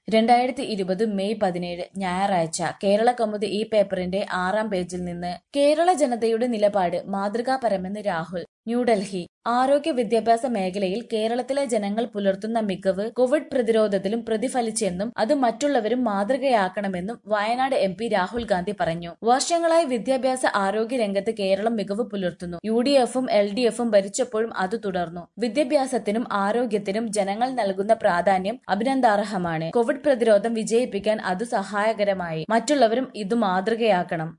രണ്ടായിരത്തി ഇരുപത് മെയ് പതിനേഴ് ഞായറാഴ്ച കേരള കൗമുദി ഈ പേപ്പറിന്റെ ആറാം പേജിൽ നിന്ന് കേരള ജനതയുടെ നിലപാട് മാതൃകാപരമെന്ന് രാഹുൽ ന്യൂഡൽഹി ആരോഗ്യ വിദ്യാഭ്യാസ മേഖലയിൽ കേരളത്തിലെ ജനങ്ങൾ പുലർത്തുന്ന മികവ് കോവിഡ് പ്രതിരോധത്തിലും പ്രതിഫലിച്ചെന്നും അത് മറ്റുള്ളവരും മാതൃകയാക്കണമെന്നും വയനാട് എം പി രാഹുൽ ഗാന്ധി പറഞ്ഞു വർഷങ്ങളായി വിദ്യാഭ്യാസ ആരോഗ്യ രംഗത്ത് കേരളം മികവ് പുലർത്തുന്നു യു ഡി എഫും എൽ ഡി എഫും ഭരിച്ചപ്പോഴും അത് തുടർന്നു വിദ്യാഭ്യാസത്തിനും ആരോഗ്യത്തിനും ജനങ്ങൾ നൽകുന്ന പ്രാധാന്യം അഭിനന്ദാർഹമാണ് കോവിഡ് പ്രതിരോധം വിജയിപ്പിക്കാൻ അത് സഹായകരമായി മറ്റുള്ളവരും ഇത് മാതൃകയാക്കണം